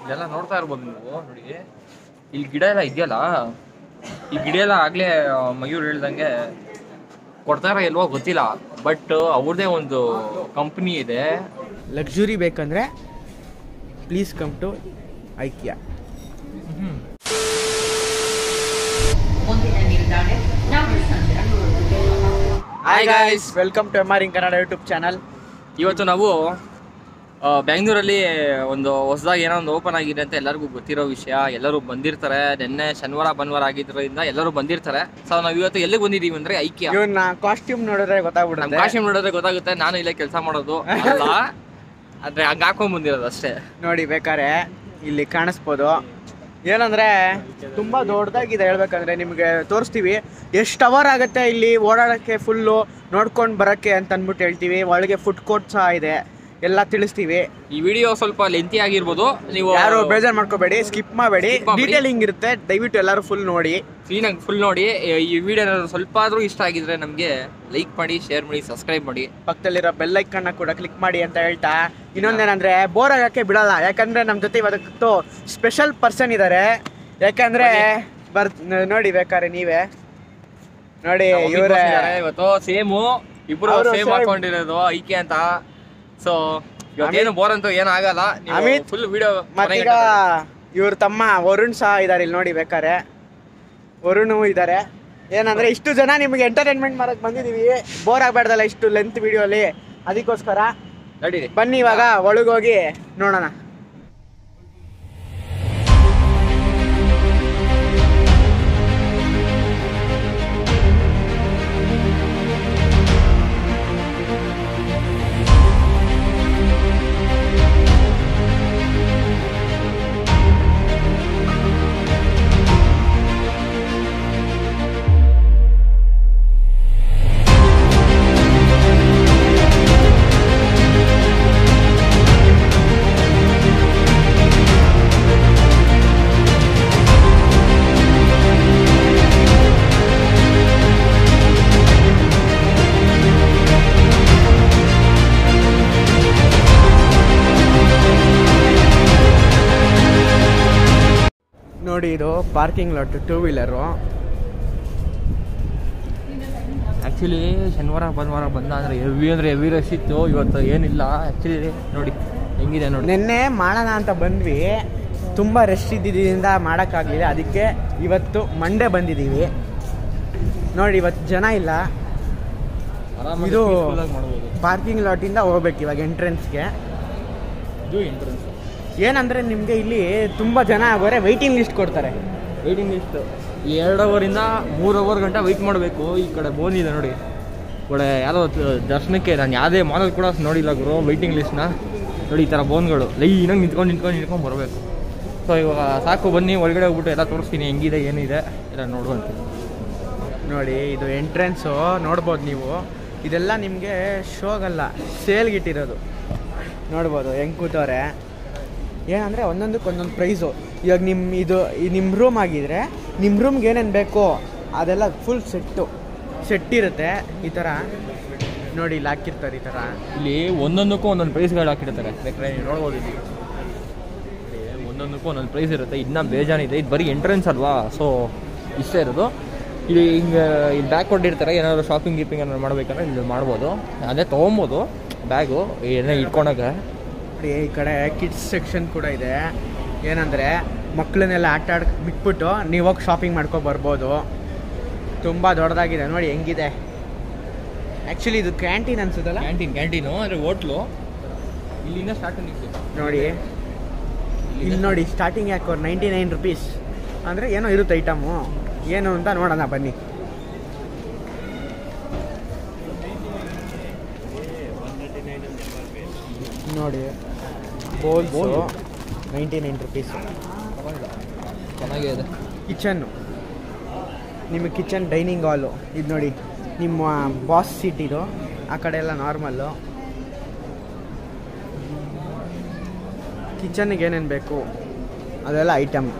ಇದೆಲ್ಲ ನೋಡ್ತಾ ಇರ್ಬೋದು ನೀವು ನೋಡಿ ಇಲ್ಲಿ ಗಿಡ ಎಲ್ಲ ಇದೆಯಲ್ಲ ಈ ಗಿಡ ಎಲ್ಲ ಆಗ್ಲೇ ಆ, ಮಯೂರ್ ಹೇಳ್ದಂಗೆ ಕೊಡ್ತಾರ ಇಲ್ವೋ ಗೊತ್ತಿಲ್ಲ ಬಟ್ ಅವ್ರದೇ ಒಂದು ಕಂಪ್ನಿ ಇದೆ ಲಕ್ಸುರಿ ಬೇಕಂದ್ರೆ ಪ್ಲೀಸ್ ಕಮ್ ಟು ಐಕಿಯಾ ಮುಂದಿನ ನಿಲ್ದಾಣ Navasandra hi guys welcome to M R in Kannada YouTube channel ಇವತ್ತು ನಾವು ಆ, ಬೆಂಗಳೂರಲ್ಲಿ ಒಂದು ಹೊಸದಾಗಿ ಏನೋ ಒಂದು ಓಪನ್ ಆಗಿದೆ ಅಂತ ಎಲ್ಲರಿಗೂ ಗೊತ್ತಿರೋ ವಿಷಯ ಎಲ್ಲರೂ ಬಂದಿರ್ತಾರೆ ನಿನ್ನೆ ಶನಿವಾರ ಭಾನುವಾರ ಆಗಿದ್ರಿಂದ ಎಲ್ಲರೂ ಬಂದಿರ್ತಾರೆ ಸೊ ನಾವು ಇವತ್ತು ಎಲ್ಲಿಗೆ ಬಂದಿದ್ದೀವಿ ಅಂದ್ರೆ ಐಕ್ಯ ಇವನ್ನ ಕಾಸ್ಟ್ಯೂಮ್ ನೋಡಿದ್ರೆ ನಮ್ ಗೊತ್ತಾಗ್ಬಿಡುತ್ತೆ ಕಾಶಿ ನೋಡಿದ್ರೆ ಗೊತ್ತಾಗುತ್ತೆ ನಾನು ಇಲ್ಲೇ ಕೆಲಸ ಮಾಡೋದು ಅಲ್ಲ ಆದ್ರೆ ಹಂಗ ಹಾಕೊಂಡ್ ಬಂದಿರೋದು ಅಷ್ಟೇ ನೋಡಿ ಬೇಕಾರೆ ಇಲ್ಲಿ ಕಾಣಿಸ್ಬೋದು ಏನಂದ್ರೆ ತುಂಬಾ ದೊಡ್ಡದಾಗಿದೆ ಹೇಳ್ಬೇಕಂದ್ರೆ ನಿಮಗೆ ತೋರಿಸ್ತೀವಿ ಎಷ್ಟು ಅವರ್ ಆಗುತ್ತೆ ಇಲ್ಲಿ ಓಡಾಡಕ್ಕೆ ಫುಲ್ಲು ನೋಡ್ಕೊಂಡು ಬರಕ್ಕೆ ಅಂತ ಅಂದ್ಬಿಟ್ಟು ಹೇಳ್ತೀವಿ ಒಳಗೆ ಫುಡ್ ಕೋರ್ಟ್ ಸಹ ಇದೆ ಎಲ್ಲ ತಿಳಿಸ್ತೀವಿ ಈ ವಿಡಿಯೋ ಸ್ವಲ್ಪ ಲೆಂತಿ ಆಗಿರ್ಬೋದು ನೀವು ಯಾರು ಬೇಜಾರ್ ಮಾಡ್ಕೋಬೇಡಿ ಸ್ಕಿಪ್ ಮಾಡಬೇಡಿ Skip ಮಾಡ್ಬೇಡಿ. ಡೀಟೇಲಿಂಗ್ ಇರುತ್ತೆ ದಯವಿಟ್ಟು ಎಲ್ಲರೂ ಫುಲ್ ನೋಡಿ ಕ್ಲೀನಾಗಿ ಫುಲ್ ನೋಡಿ ಈ ವಿಡಿಯೋ ಸ್ವಲ್ಪ ಆದ್ರೂ ಇಷ್ಟ ಆಗಿದ್ರೆ ನಮಗೆ ಲೈಕ್ ಮಾಡಿ ಶೇರ್ ಮಾಡಿ ಸಬ್ಸ್ಕ್ರೈಬ್ ಮಾಡಿ ಪಕ್ಕದಲ್ಲಿರೋ ಬೆಲ್ ಐಕನ್ನ ಕೂಡ ಕ್ಲಿಕ್ ಮಾಡಿ ಅಂತ ಹೇಳ್ತಾ ಇನ್ನೊಂದೇನಂದ್ರೆ ಬೋರ್ ಆಗಕ್ಕೆ ಬಿಡಲ್ಲ ಯಾಕಂದ್ರೆ ನಮ್ಮ ಜೊತೆ ಇವತ್ತು ಸ್ಪೆಷಲ್ ಪರ್ಸನ್ ಇದ್ದಾರೆ ಯಾಕಂದ್ರೆ ಬರ್ ನೋಡಿ ಬೇಕಾದ್ರೆ ನೀವೇ ನೋಡಿ ನಮ್ಮ ಇವರೇ ಒಬ್ರು ಇದ್ದಾರೆ ಇವತ್ತು ಸೇಮು ಇಬ್ರು ಅವ್ರು ಸೇಮ್ same. ಹಾಕೊಂಡಿರೋದು ಐಕೆ ಅಂತ ಸೊ ಇವತ್ತೇನು ಬೋರ್ ಅಂತೂ ಏನು ಆಗಲ್ಲ ಅಮಿತ್ ಫುಲ್ ವಿಡಿಯೋ ಮತ್ತೀಗ ಇವ್ರ ತಮ್ಮ ವರುಣ್ ಸಹ ಇದಾರೆ ಇಲ್ಲಿ ನೋಡಿ ಬೇಕಾರೆ ವರುಣ್ ಇದ್ದಾರೆ ಏನಂದ್ರೆ ಇಷ್ಟು ಜನ ನಿಮಗೆ ಎಂಟರ್ಟೈನ್ಮೆಂಟ್ ಮಾಡಕ್ ಬಂದಿದೀವಿ ಬೋರ್ ಆಗ್ಬಾರ್ದಲ್ಲ ಇಷ್ಟು ಲೆಂತ್ ವಿಡಿಯೋಲಿ ಅದಕ್ಕೋಸ್ಕರ ನಡೀರಿ ಬನ್ನಿ ಇವಾಗ ಒಳಗೋಗಿ ನೋಡೋಣ ನೋಡಿ ಇದು parking lot two wheeler actually ಶನಿವಾರ ಭಾನುವಾರ ಬಂದ ಅಂದ್ರೆ ಹೆವಿ ಅಂದ್ರೆ ಹೆವಿ ರಶ್ ಇತ್ತು ಇವತ್ತು ಏನಿಲ್ಲ ಆ್ಯಕ್ಚುಲಿ ನೋಡಿ ಹೆಂಗಿದೆ ನೋಡಿ ನಿನ್ನೆ ಮಾಡೋಣ ಅಂತ ಬಂದ್ವಿ ತುಂಬ ರಶ್ ಇದ್ದಿದ್ದರಿಂದ ಮಾಡೋಕ್ಕಾಗಲಿಲ್ಲ ಅದಕ್ಕೆ ಇವತ್ತು ಮಂಡೇ ಬಂದಿದ್ದೀವಿ ನೋಡಿ ಇವತ್ತು ಜನ ಇಲ್ಲ ಆರಾಮಾಗಿ ಇದು peaceful ಆಗಿ ಮಾಡ್ಬೋದು ಪಾರ್ಕಿಂಗ್ ಲಾಟಿಂದ ಹೋಗ್ಬೇಕು ಇವಾಗ ಎಂಟ್ರೆನ್ಸ್ಗೆ ಇದು ಎಂಟ್ರೆನ್ಸ್ ಏನಂದ್ರೆ ನಿಮಗೆ ಇಲ್ಲಿ ತುಂಬ ಜನ ಆಗೋರೆ ವೈಟಿಂಗ್ ಲಿಸ್ಟ್ ಕೊಡ್ತಾರೆ ವೇಟಿಂಗ್ ಲಿಸ್ಟ್ ಎರಡು ಅವರಿಂದ ಮೂರು ಅವರ್ ಗಂಟೆ ವೆಯ್ಟ್ ಮಾಡಬೇಕು ಈ ಕಡೆ ಬೋನ್ ಇದೆ ನೋಡಿ ಒಳ್ಳೆ ಯಾವುದೋ ದರ್ಶನಕ್ಕೆ ನಾನು ಯಾವುದೇ ಮಾಲಲ್ಲಿ ಕೂಡ ನೋಡಿಲ್ಲ ಗುರು ವೆಯ್ಟಿಂಗ್ ಲಿಸ್ಟ್ನ ನೋಡಿ ಈ ಥರ ಬೋನ್ಗಳು ಲೈನಾಗಿ ನಿಂತ್ಕೊಂಡು ನಿಂತ್ಕೊಂಡು ನಿಂತ್ಕೊಂಡು ಬರಬೇಕು ಸೊ ಇವಾಗ ಸಾಕು ಬನ್ನಿ ಒಳಗಡೆ ಹೋಗ್ಬಿಟ್ಟು ಎಲ್ಲ ತೋರಿಸ್ತೀನಿ ಹೆಂಗಿದೆ ಏನಿದೆ ಎಲ್ಲ ನೋಡುವಂತ ನೋಡಿ ಇದು ಎಂಟ್ರೆನ್ಸು ನೋಡ್ಬೋದು ನೀವು ಇದೆಲ್ಲ ನಿಮಗೆ ಶೋಗಲ್ಲ ಸೇಲ್ಗಿಟ್ಟಿರೋದು ನೋಡ್ಬೋದು ಹೆಂಗೆ ಕೂತವ್ರೆ ಏನಂದರೆ ಒಂದೊಂದಕ್ಕೆ ಒಂದೊಂದು ಪ್ರೈಸು ಇವಾಗ ನಿಮ್ಮ ಇದು ನಿಮ್ಮ ರೂಮ್ ಆಗಿದ್ರೆ ನಿಮ್ಮ ರೂಮ್ಗೆ ಏನೇನು ಬೇಕೋ ಅದೆಲ್ಲ ಫುಲ್ ಸೆಟ್ಟು ಸೆಟ್ ಇರುತ್ತೆ ಈ ಥರ ನೋಡಿ ಇಲ್ಲಿ ಹಾಕಿರ್ತಾರೆ ಈ ಥರ ಇಲ್ಲಿ ಒಂದೊಂದಕ್ಕೂ ಒಂದೊಂದು ಪ್ರೈಸ್ಗಳು ಹಾಕಿರ್ತಾರೆ ಬೇಕಾದ್ರೆ ನೀವು ನೋಡ್ಬೋದು ಇಲ್ಲಿ ಇಲ್ಲಿ ಒಂದೊಂದಕ್ಕೂ ಒಂದೊಂದು ಪ್ರೈಸ್ ಇರುತ್ತೆ ಇನ್ನೂ ಬೇಜಾನಿದೆ ಇದು ಬರೀ ಎಂಟ್ರೆನ್ಸ್ ಅಲ್ವಾ ಸೊ ಇಷ್ಟೇ ಇರೋದು ಇಲ್ಲಿ ಹಿಂಗೆ ಇಲ್ಲಿ ಬ್ಯಾಗ್ ಕೊಟ್ಟಿರ್ತಾರೆ ಏನಾದ್ರು ಶಾಪಿಂಗ್ ಗೀಪಿಂಗ್ ಏನಾದ್ರು ಮಾಡ್ಬೇಕಂದ್ರೆ ಇಲ್ಲಿ ಮಾಡ್ಬೋದು ಅದೇ ತೊಗೊಬೋದು ಬ್ಯಾಗು ಏನೋ ಇಟ್ಕೊಳಕ್ಕೆ ನೋಡಿ ಈ ಕಡೆ ಕಿಡ್ಸ್ ಸೆಕ್ಷನ್ ಕೂಡ ಇದೆ ಏನಂದರೆ ಮಕ್ಕಳನ್ನೆಲ್ಲ ಆಟ ಆಡ್ ಬಿಟ್ಬಿಟ್ಟು ನೀವು ಹೋಗಿ ಶಾಪಿಂಗ್ ಮಾಡ್ಕೊ ಬರ್ಬೋದು ತುಂಬ ದೊಡ್ಡದಾಗಿದೆ ನೋಡಿ ಹೆಂಗಿದೆ ಆ್ಯಕ್ಚುಲಿ ಇದು ಕ್ಯಾಂಟೀನ್ ಅನ್ಸುತ್ತಲ್ಲ ಕ್ಯಾಂಟೀನ್ ಕ್ಯಾಂಟೀನು ಅಂದರೆ ಹೋಟ್ಲು ಇಲ್ಲಿಂದ ಸ್ಟಾರ್ಟಿಂಗ್ ನೋಡಿ ಇಲ್ಲಿ ನೋಡಿ ಸ್ಟಾರ್ಟಿಂಗ್ ಯಾಕೆ ನೈಂಟಿ ನೈನ್ ರುಪೀಸ್ ಅಂದರೆ ಏನೋ ಇರುತ್ತೆ ಐಟಮು ಏನು ಅಂತ ನೋಡೋಣ ಬನ್ನಿ ನೋಡಿ bowls Bowl. Ninety nine rupees ಚೆನ್ನಾಗೇ ಇದೆ ಕಿಚನ್ನು ನಿಮಗೆ ಕಿಚನ್ ಡೈನಿಂಗ್ ಹಾಲು ಇದು ನೋಡಿ ನಿಮ್ಮ ಬಾಸ್ ಸೀಟ್ ಇದು ಆ ಕಡೆ ಎಲ್ಲ ನಾರ್ಮಲ್ಲು ಕಿಚನ್ಗೆ ಏನೇನು ಬೇಕು ಅದೆಲ್ಲ ಐಟಮ್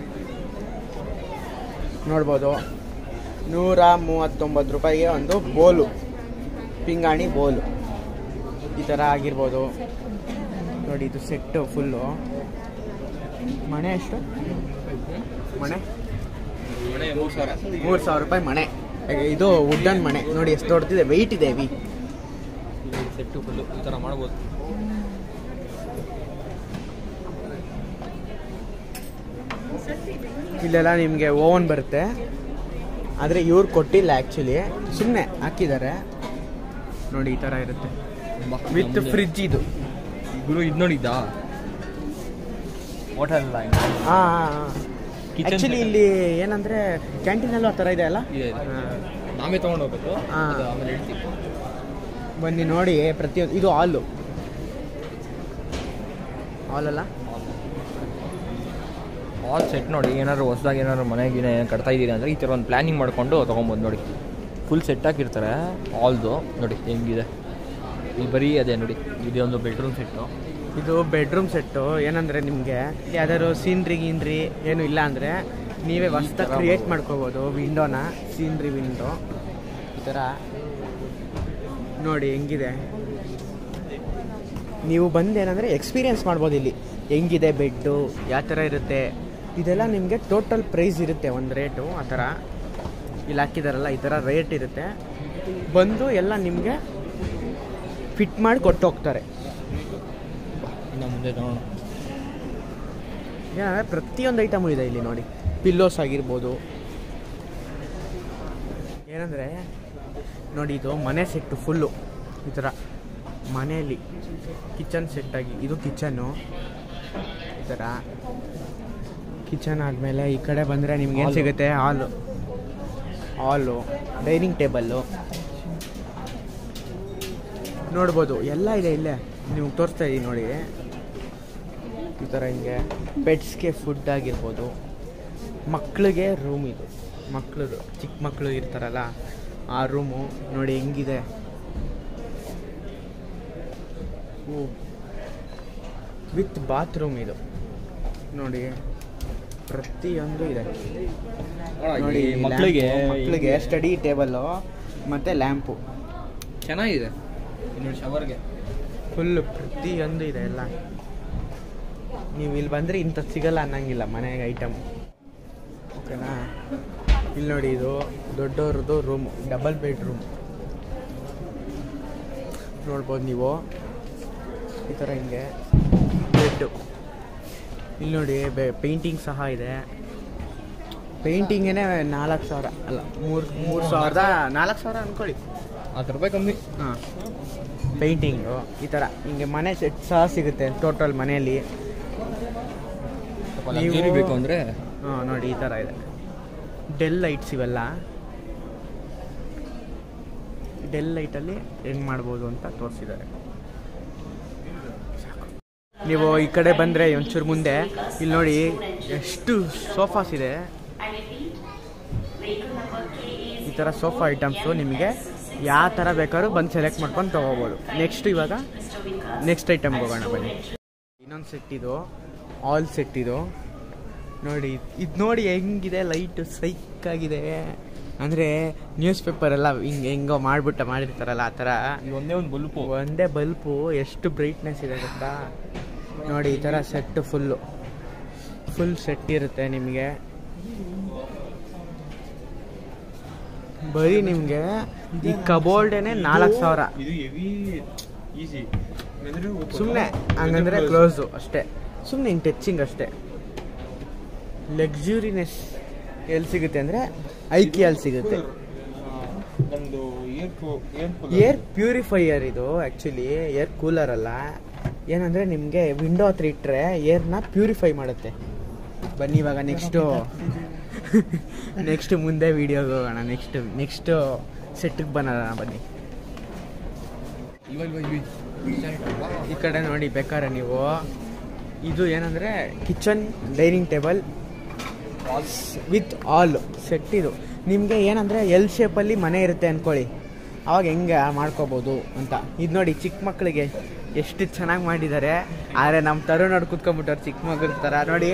ನೋಡ್ಬೋದು ನೂರ ಮೂವತ್ತೊಂಬತ್ತು ರೂಪಾಯಿಗೆ ಒಂದು ಬೋಲು ಪಿಂಗಾಣಿ ಬೋಲು ಈ ಥರ ಆಗಿರ್ಬೋದು ನೋಡಿ ಇದು ಸೆಟ್ಟು ಫುಲ್ಲು ಮನೆ ಎಷ್ಟು ಮನೆ ಮನೆ ಮೂರು ಸಾವಿರ ಮೂರು ಸಾವಿರ ರೂಪಾಯಿ ಮನೆ ಹಾಗೆ ಇದು ವುಡ್ಡನ್ ಮನೆ ನೋಡಿ ಎಷ್ಟು ದೊಡ್ಡದಿದೆ ವೆಯ್ಟ್ ಇದೆ ವಿ ಸೆಟ್ಟು ಫುಲ್ಲು ಈ ಥರ ಮಾಡ್ಬೋದು ಇಲ್ಲೆಲ್ಲ ನಿಮಗೆ ಓವನ್ ಬರುತ್ತೆ ಆದರೆ ಇವ್ರು ಕೊಟ್ಟಿಲ್ಲ ಆ್ಯಕ್ಚುಲಿ ಸುಮ್ಮನೆ ಹಾಕಿದ್ದಾರೆ ನೋಡಿ ಈ ಥರ ಇರುತ್ತೆ ವಿತ್ ಫ್ರಿಜ್ ಇದು ಗುರು ಇದು ನೋಡಿದ್ದ ಹೋಟೆಲ್ ಹಾಂ ಹಾಂ Kitchen ಆ್ಯಕ್ಚುಲಿ setup. ಇಲ್ಲಿ ಏನಂದರೆ ಕ್ಯಾಂಟೀನಲ್ಲೂ ಆ ಥರ ಇದೆ ಅಲ್ಲ ಇದೆ ಇದೆ. ಹಾ. ನಾವೇ ತೊಗೊಂಡು ಹೋಗ್ಬೇಕು ಹಾ. ಅದು ಆಮೇಲೆ ಹೇಳ್ತೀವಿ ಬನ್ನಿ ನೋಡಿ ಪ್ರತಿಯೊಂದು ಇದು ಹಾಲು ಹಾಲಲ್ಲ ಆಲ್ ಸೆಟ್ ನೋಡಿ ಏನಾದ್ರು ಹೊಸದಾಗಿ ಏನಾದ್ರು ಮನೆಗೆ ಕಟ್ತಾ ಇದ್ದೀರಿ ಅಂದರೆ ಈ ಥರ ಒಂದು ಪ್ಲ್ಯಾನಿಂಗ್ ಮಾಡ್ಕೊಂಡು ತೊಗೊಬೋದು ನೋಡಿ ಫುಲ್ ಸೆಟ್ ಹಾಕಿರ್ತಾರೆ ಆಲ್ದು ನೋಡಿ ಹೆಂಗಿದೆ ಇಲ್ಲಿ ಬರೀ ಅದೇ ನೋಡಿ ಇದೊಂದು ಬೆಡ್ರೂಮ್ ಸೆಟ್ಟು ಇದು ಬೆಡ್ರೂಮ್ ಸೆಟ್ಟು ಏನಂದರೆ ನಿಮಗೆ ಯಾವ್ದಾದ್ರು ಸೀನ್ರಿ ಗೀನ್ರಿ ಏನು ಇಲ್ಲ ಅಂದರೆ ನೀವೇ ಹೊಸ್ದಾಗಿ ಥರ ಕ್ರಿಯೇಟ್ ಮಾಡ್ಬೋದು. ಮಾಡ್ಕೋಬೋದು ವಿಂಡೋನ ಸೀನ್ರಿ ವಿಂಡೋ ಈ ಥರ ನೋಡಿ ಹೆಂಗಿದೆ ನೀವು ಬಂದು ಏನಂದರೆ ಎಕ್ಸ್ಪೀರಿಯೆನ್ಸ್ ಮಾಡ್ಬೋದು ಇಲ್ಲಿ ಹೆಂಗಿದೆ ಬೆಡ್ಡು ಯಾವ ಥರ ಇರುತ್ತೆ ಇದೆಲ್ಲ ನಿಮಗೆ ಟೋಟಲ್ ಪ್ರೈಸ್ ಇರುತ್ತೆ ಒಂದು ರೇಟು ಆ ಥರ ಇಲ್ಲಿ ಹಾಕಿದಾರಲ್ಲ ಈ ಥರ ರೇಟ್ ಇರುತ್ತೆ ಬಂದು ಎಲ್ಲ ನಿಮಗೆ ಫಿಟ್ ಮಾಡಿ ಕೊಟ್ಟು ಹೋಗ್ತಾರೆ ಇನ್ನು ಮುಂದೆ ನೋಡೋಣ ಏನಂದರೆ ಪ್ರತಿಯೊಂದು ಐಟಮು ಇದೆ ಇಲ್ಲಿ ನೋಡಿ ಪಿಲ್ಲೋಸ್ ಆಗಿರ್ಬೋದು ಏನಂದರೆ ನೋಡಿ ಇದು ಮನೆ ಸೆಟ್ಟು ಫುಲ್ಲು ಈ ಥರ ಮನೆಯಲ್ಲಿ ಕಿಚನ್ ಸೆಟ್ಟಾಗಿ ಇದು ಕಿಚನ್ನು ಈ ಥರ ಕಿಚನ್ ಆದಮೇಲೆ ಈ ಕಡೆ ಬಂದರೆ ನಿಮ್ಗೆ ಏನು Hall. ಸಿಗುತ್ತೆ ಹಾಲು ಹಾಲು ಡೈನಿಂಗ್ ಟೇಬಲ್ಲು ನೋಡ್ಬೋದು ಎಲ್ಲ ಇದೆ ಇಲ್ಲೇ ನೀವು ತೋರಿಸ್ತಾ ಇದ್ದೀನಿ ನೋಡಿ ಈ ಥರ ಹಿಂಗೆ ಪೆಟ್ಸ್ಗೆ ಫುಡ್ ಆಗಿರ್ಬೋದು ಮಕ್ಕಳಿಗೆ ರೂಮ್ ಇದು ಮಕ್ಕಳದು ಚಿಕ್ಕ ಮಕ್ಕಳು ಇರ್ತಾರಲ್ಲ ಆ ರೂಮು ನೋಡಿ ಹೆಂಗಿದೆ ವಿತ್ ಬಾತ್ರೂಮ್ ಇದು ನೋಡಿ ಪ್ರತಿಯೊಂದು ಇದೆ ನೋಡಿ ಮಕ್ಕಳಿಗೆ ಮಕ್ಕಳಿಗೆ ಸ್ಟಡಿ ಟೇಬಲ್ಲು ಮತ್ತು ಲ್ಯಾಂಪು ಚೆನ್ನಾಗಿದೆ ಇನ್ನು ಶವರ್ಗೆ ಫುಲ್ಲು ಪ್ರತಿಯೊಂದು ಇದೆ ಎಲ್ಲ ನೀವು ಇಲ್ಲಿ ಬಂದರೆ ಇಂಥದ್ದು ಸಿಗಲ್ಲ ಅನ್ನಂಗಿಲ್ಲ ಮನೆಗೆ ಐಟಮ್ ಓಕೆನಾ ಇಲ್ಲಿ ನೋಡಿ ಇದು ದೊಡ್ಡವ್ರದ್ದು ರೂಮು ಡಬಲ್ ಬೆಡ್ ರೂಮ್ ನೋಡ್ಬೋದು ನೀವು ಈ ಥರ ಹಿಂಗೆ ಬೆಡ್ಡು ಇಲ್ಲಿ ನೋಡಿ ಬೆ ಪೇಂಟಿಂಗ್ ಸಹ ಇದೆ ಪೇಂಟಿಂಗೇ ನಾಲ್ಕು ಸಾವಿರ ಅಲ್ಲ ಮೂರು ಮೂರು ಸಾವಿರದ ನಾಲ್ಕು ಸಾವಿರ ಅಂದ್ಕೊಳ್ಳಿ ಹತ್ತು ರೂಪಾಯಿ ಕಮ್ಮಿ ಹಾಂ ಪೇಂಟಿಂಗು ಈ ಥರ ಹಿಂಗೆ ಮನೆ ಸೆಟ್ ಸಹ ಸಿಗುತ್ತೆ ಟೋಟಲ್ ಮನೆಯಲ್ಲಿ ಸ್ವಲ್ಪ ನೀವು- luxury ಬೇಕು ಅಂದರೆ ಹಾಂ ನೋಡಿ ಈ ಥರ ಇದೆ ಡೆಲ್ ಲೈಟ್ಸ್ ಇವೆಲ್ಲ ಡೆಲ್ ಲೈಟಲ್ಲಿ ಹೆಂಗೆ ಮಾಡ್ಬೋದು ಅಂತ ತೋರಿಸಿದ್ದಾರೆ ನೀವು ಈ ಕಡೆ ಬಂದರೆ ಒಂಚೂರು ಮುಂದೆ ಇಲ್ಲಿ ನೋಡಿ ಎಷ್ಟು ಸೋಫಾಸ್ ಇದೆ ಈ ಥರ ಸೋಫಾ ಐಟಮ್ಸು ನಿಮಗೆ ಯಾವ ಥರ ಬೇಕಾದ್ರೂ ಬಂದು ಸೆಲೆಕ್ಟ್ ಮಾಡ್ಕೊಂಡು ತೊಗೋಬೋದು ನೆಕ್ಸ್ಟ್ ಇವಾಗ ನೆಕ್ಸ್ಟ್ ಐಟಮ್ಗೆ ಹೋಗೋಣ ಬನ್ನಿ ಇನ್ನೊಂದು ಸೆಟ್ ಇದು ಆಲ್ ಸೆಟ್ ಇದು ನೋಡಿ ಇದು ನೋಡಿ ಹೆಂಗಿದೆ ಲೈಟ್ ಸೈಕಾಗಿದೆ ಅಂದರೆ ನ್ಯೂಸ್ ಪೇಪರ್ ಎಲ್ಲ ಹಿಂಗೆ ಹೆಂಗೋ ಮಾಡಿಬಿಟ್ಟ ಮಾಡಿರ್ತಾರಲ್ಲ ಆ ಥರ ಇದು ಒಂದೇ ಒಂದು ಬಲ್ಪು ಒಂದೇ ಬಲ್ಪು ಎಷ್ಟು ಬ್ರೈಟ್ನೆಸ್ ಇದೆ ಗೊತ್ತಾ ನೋಡಿ ಈ ಥರ ಸೆಟ್ ಫುಲ್ಲು ಫುಲ್ ಸೆಟ್ ಇರುತ್ತೆ ನಿಮಗೆ ಬರೀ ನಿಮಗೆ ಈ ಕಬೋರ್ಡೇನೆ ನಾಲ್ಕು ಸಾವಿರ ಇದು ಹೆವಿ ಈಸಿ ಸುಮ್ಮನೆ ಹಂಗಂದ್ರೆ ಕ್ಲೋಸು ಅಷ್ಟೇ ಸುಮ್ಮನೆ ಹಿಂಗೆ ಟಚಿಂಗ್ ಅಷ್ಟೇ ಲಕ್ಸುರಿನೆಸ್ ಎಲ್ಲಿ ಸಿಗುತ್ತೆ ಅಂದರೆ ಐಕಿಯಲ್ಲಿ ಸಿಗುತ್ತೆ ನಮ್ಮದು ಏರ್ ಏರ್ ಪ್ಯೂರಿಫೈಯರ್ ಇದು ಆ್ಯಕ್ಚುಲಿ ಏರ್ ಕೂಲರ್ ಅಲ್ಲ ಏನಂದರೆ ನಿಮಗೆ ವಿಂಡೋ ಹತ್ರ ಇಟ್ಟರೆ ಏರ್ನ ಪ್ಯೂರಿಫೈ ಮಾಡುತ್ತೆ ಬನ್ನಿ ಇವಾಗ ನೆಕ್ಸ್ಟು ನೆಕ್ಸ್ಟ್ ಮುಂದೆ ವೀಡಿಯೋಗೆ ಹೋಗೋಣ ನೆಕ್ಸ್ಟ್ ನೆಕ್ಸ್ಟು ಸೆಟ್ಟಿಗೆ ಬರೋಣ ಬನ್ನಿ ಈ ಕಡೆ ನೋಡಿ ಬೇಕಾದ್ರೆ ನೀವು ಇದು ಏನಂದರೆ kitchen dining table with all set ಇದು ನಿಮಗೆ ಏನಂದರೆ ಎಲ್ ಶೇಪಲ್ಲಿ ಮನೆ ಇರುತ್ತೆ ಅಂದ್ಕೊಳ್ಳಿ ಅವಾಗ ಹೆಂಗೆ ಮಾಡ್ಕೋಬೋದು ಅಂತ ಇದು ನೋಡಿ ಚಿಕ್ಕ ಮಕ್ಕಳಿಗೆ ಎಷ್ಟು ಚೆನ್ನಾಗಿ ಮಾಡಿದ್ದಾರೆ ಆದರೆ ನಮ್ಮ ತರುಣ್ ನೋಡಿ ಕುತ್ಕೊಂಡ್ಬಿಟ್ಟವ್ರು ಚಿಕ್ಕ ಮಗನ ಥರ ನೋಡಿ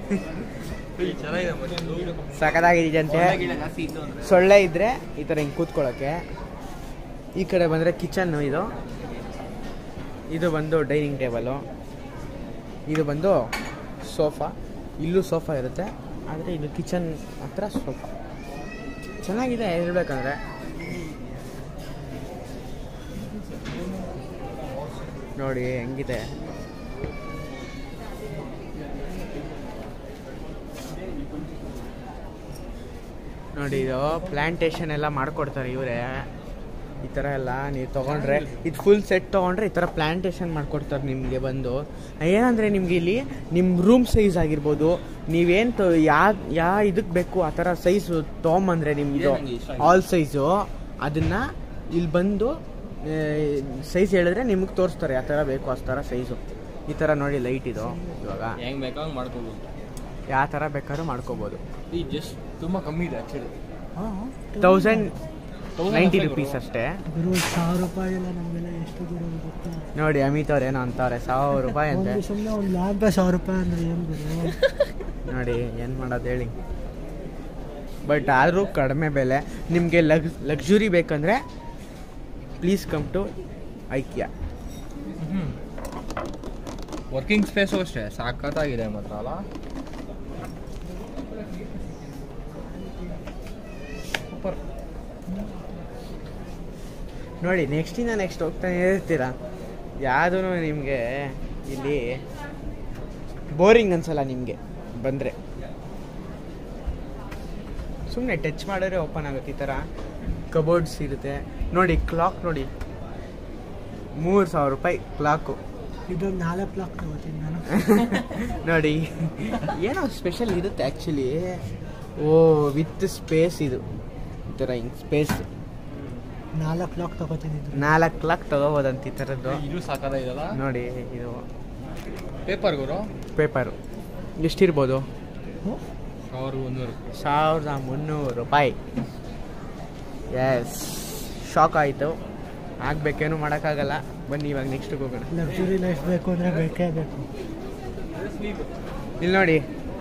ಸಖತ್ತಾಗಿದೆಯಂತೆ ಸೊಳ್ಳೆ ಇದ್ದರೆ ಈ ಥರ ಹಿಂಗೆ ಕೂತ್ಕೊಳ್ಳೋಕ್ಕೆ ಈ ಕಡೆ ಬಂದರೆ ಕಿಚನ್ನು ಇದು ಇದು ಬಂದು ಡೈನಿಂಗ್ ಟೇಬಲು ಇದು ಬಂದು ಸೋಫಾ ಇಲ್ಲೂ ಸೋಫಾ ಇರುತ್ತೆ ಆದರೆ ಇದು ಕಿಚನ್ ಹತ್ರ ಸೋಫಾ ಚೆನ್ನಾಗಿದೆ ಹೇಳ್ಬೇಕಂದ್ರೆ ನೋಡಿ ಹೆಂಗಿದೆ ನೋಡಿ ಇದು ಪ್ಲಾಂಟೇಶನ್ ಎಲ್ಲ ಮಾಡ್ಕೊಡ್ತಾರೆ ಇವರೇ ಈ ಥರ ಎಲ್ಲ ನೀವು ತೊಗೊಂಡ್ರೆ ಇದು ಫುಲ್ ಸೆಟ್ ತೊಗೊಂಡ್ರೆ ಈ ಥರ ಪ್ಲಾಂಟೇಶನ್ ಮಾಡ್ಕೊಡ್ತಾರೆ ನಿಮಗೆ ಬಂದು ಏನಂದರೆ ನಿಮ್ಗೆ ಇಲ್ಲಿ ನಿಮ್ಮ ರೂಮ್ ಸೈಜ್ ಆಗಿರ್ಬೋದು ನೀವೇನು ತೊ ಯಾ ಯಾ ಇದಕ್ಕೆ ಬೇಕು ಆ ಥರ ಸೈಜು ತೊಗೊಂಬಂದ್ರೆ ನಿಮ್ಮದು ನಂಗೆ ಇಷ್ಟ ಆಗಿದೆ. ಆಲ್ ಸೈಜು ಅದನ್ನು ಇಲ್ಲಿ ಬಂದು ಸೈಜ್ ಹೇಳಿದ್ರೆ ನಿಮಗೆ ತೋರಿಸ್ತಾರೆ ಯಾವ ಥರ ಬೇಕು ಆ ಥರ ಸೈಜು ಈ ಥರ ನೋಡಿ ಲೈಟ್ ಇದು ಇವಾಗ ಹೆಂಗ್ ಬೇಕಾದ್ರೆ ಮಾಡ್ಕೋಬೋದು ಯಾವ ಥರ ಬೇಕಾದ್ರೂ ಮಾಡ್ಕೋಬೋದು ಈ ಜಸ್ಟ್ ತುಂಬಾ ಕಮ್ಮಿ ಇದೆ ಆಕ್ಚುಲಿ ತೌಸಂಡ್ ನೈಂಟಿ ರುಪೀಸ್ ಅಷ್ಟೇ ಗುರು ಸಾವಿರ ರೂಪಾಯಿ ಎಲ್ಲ ನಮಗೆಲ್ಲ ಎಷ್ಟು ಗುರು ಗೊತ್ತಾ ನೋಡಿ ಅಮಿತ್ ಅವ್ರು ಏನೋ ಅಂತಾರೆ ಸಾವಿರ ರೂಪಾಯಿ ಅಂತೆ ಒಂದು ಸುಮ್ಮನೆ ಒಂದು ಲ್ಯಾಂಪೇ ಸಾವಿರ ರೂಪಾಯಿ ಅಂದ್ರೆ ಏನು ಗುರು ನೋಡಿ ಏನು ಮಾಡೋದು ಹೇಳಿ ಬಟ್ ಆದರೂ ಕಡಿಮೆ ಬೆಲೆ ನಿಮಗೆ ಲಗ್ ಲಕ್ಸುರಿ ಬೇಕಂದರೆ please come to IKEA working space ಅಷ್ಟೇ ಸಾಕತ್ತಾಗಿದೆ ಮಾತ್ರ ಅಲ್ಲ ಸೂಪರ್ ನೋಡಿ ನೆಕ್ಸ್ಟಿಂದ ನೆಕ್ಸ್ಟ್ ಹೋಗ್ತಾನೆ ಇರ್ತೀರ ಯಾವುದೂ ನಿಮಗೆ ಇಲ್ಲಿ ಬೋರಿಂಗ್ ಅನ್ಸಲ್ಲ ನಿಮಗೆ ಬಂದರೆ ಸುಮ್ಮನೆ ಟಚ್ ಮಾಡಿದ್ರೆ ಓಪನ್ ಆಗುತ್ತೆ ಈ ಥರ ಕಬೋರ್ಡ್ಸ್ ಇರುತ್ತೆ ನೋಡಿ ಕ್ಲಾಕ್ ನೋಡಿ ಮೂರು ಸಾವಿರ ರೂಪಾಯಿ ಕ್ಲಾಕು ಇದೊಂದು ನಾಲ್ಕು ಲಾಕ್ ತಗೋತೀನಿ ನಾನು ನೋಡಿ ಏನೋ ಸ್ಪೆಷಲ್ ಇರುತ್ತೆ ಆ್ಯಕ್ಚುಲಿ ಓ ವಿತ್ ಸ್ಪೇಸ್ ಇದು ಈ ಥರ ಹಿಂಗೆ ಸ್ಪೇಸ್ ನಾಲ್ಕು ಲಾಕ್ ತಗೋತೀನಿ ಇದು ನಾಲ್ಕು ಲಾಕ್ ತಗೋಬೋದಂತ ಈ ಥರದ್ದು ಇದು ಸಾಕಾಗಿದಲ್ಲ ನೋಡಿ ಇದು ಪೇಪರ್ ಗುರು ಪೇಪರು ಎಷ್ಟಿರ್ಬೋದು ಸಾವಿರ ಒಂದೂರು ಸಾವಿರದ ಮುನ್ನೂರು ರೂಪಾಯಿ ಎಸ್ ಶಾಕ್ ಆಯಿತು ಆಗಬೇಕೇನು ಮಾಡೋಕ್ಕಾಗಲ್ಲ ಬನ್ನಿ ಇವಾಗ ನೆಕ್ಸ್ಟ್ ಹೋಗೋಣ ಲಕ್ಸುರಿ ಲೈಫ್ ಬೇಕು ಅಂದರೆ ಬೇಕೇ ಬೇಕು ಇಲ್ಲಿ ನೋಡಿ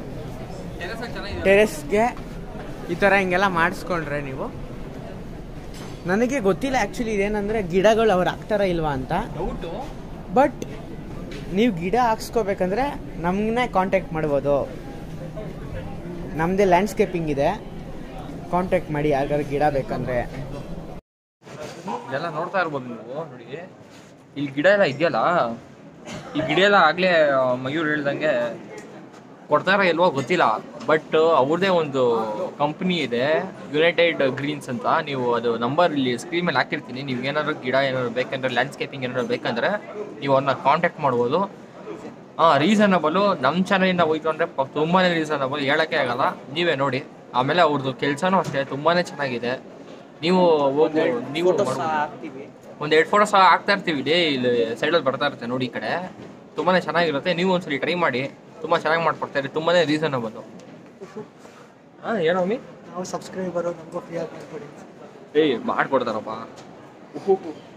ಟೆರೆಸ್ಗೆ ಈ ಥರ ಹಿಂಗೆಲ್ಲ ಮಾಡಿಸ್ಕೊಂಡ್ರೆ ನೀವು ನನಗೆ ಗೊತ್ತಿಲ್ಲ ಆ್ಯಕ್ಚುಲಿ ಇದೇನಂದರೆ ಗಿಡಗಳು ಅವ್ರು ಹಾಕ್ತಾರ ಇಲ್ವಾ ಅಂತ ಡೌಟು ಬಟ್ ನೀವು ಗಿಡ ಹಾಕ್ಸ್ಕೋಬೇಕಂದ್ರೆ ನಮ್ಮನ್ನೇ ಕಾಂಟ್ಯಾಕ್ಟ್ ಮಾಡ್ಬೋದು ನಮ್ಮದೇ ಲ್ಯಾಂಡ್ಸ್ಕೇಪಿಂಗ್ ಇದೆ ಕಾಂಟ್ಯಾಕ್ಟ್ ಮಾಡಿ ಯಾರಿಗಾರು ಗಿಡ ಬೇಕಂದ್ರೆ ಇದೆಲ್ಲ ನೋಡ್ತಾ ಇರ್ಬೋದು ನೀವು ನೋಡಿ ಇಲ್ಲಿ ಗಿಡ ಎಲ್ಲ ಇದೆಯಲ್ಲ ಈ ಗಿಡ ಎಲ್ಲ ಆಗ್ಲೇ ಆ, ಮಯೂರ್ ಹೇಳ್ದಂಗೆ ಕೊಡ್ತಾರ ಇಲ್ವೋ ಗೊತ್ತಿಲ್ಲ ಬಟ್ ಅವ್ರದೇ ಒಂದು ಕಂಪ್ನಿ ಇದೆ ಯುನೈಟೆಡ್ ಗ್ರೀನ್ಸ್ ಅಂತ ನೀವು ಅದು ನಂಬರ್ ಇಲ್ಲಿ ಸ್ಕ್ರೀನ್ ಮೇಲೆ ಹಾಕಿರ್ತೀನಿ ನೀವು ಏನಾದ್ರು ಗಿಡ ಏನಾದ್ರು ಬೇಕಂದ್ರೆ ಲ್ಯಾಂಡ್ಸ್ಕೇಪಿಂಗ್ ಏನಾದ್ರು ಬೇಕಂದ್ರೆ ನೀವು ಅವ್ರನ್ನ ಕಾಂಟ್ಯಾಕ್ಟ್ ಮಾಡ್ಬೋದು ಹಾಂ ರೀಸನಬಲು ನಮ್ಮ ಚಾನಲಿಂದ ಹೋಯ್ತು ಅಂದರೆ ತುಂಬಾ ರೀಸನಬಲ್ ಹೇಳೋಕ್ಕೆ ಆಗಲ್ಲ ನೀವೇ ನೋಡಿ ಆಮೇಲೆ ಅವ್ರದ್ದು ಕೆಲಸನೂ ಅಷ್ಟೇ ತುಂಬಾ ಚೆನ್ನಾಗಿದೆ ನೀವು ಹೋಗಿ ನೀವು ಮಾಡ್ಬೋದು. ಒಂದ್ ಎರಡು ಫೋಟೋ ಸಹ ಹಾಕ್ತಾ ಇರ್ತೀವಿ ಡೇ ಇಲ್ಲಿ ಸೈಡಲ್ಲಿ ಬರ್ತಾ ಇರುತ್ತೆ ನೋಡಿ ಈ ಕಡೆ ತುಂಬಾನೇ ಚೆನ್ನಾಗಿರುತ್ತೆ ನೀವು ಒಂದ್ಸಲಿ ಟ್ರೈ ಮಾಡಿ ತುಂಬಾ ಚೆನ್ನಾಗಿ ಮಾಡ್ಕೊಡ್ತಾರೆ ತುಂಬಾನೇ ರೀಸನಬಲ್ ಹಾಂ ಏನೋ ಮಮ್ಮಿ ನಾವು ಸಬ್ಸ್ಕ್ರೈಬರು ನಮಗೂ ಫ್ರೀಯಾಗಿ ಮಾಡ್ಕೊಡಿ ಏಯ್ ಮಾಡ್ಕೊಡ್ತಾರಪ್ಪ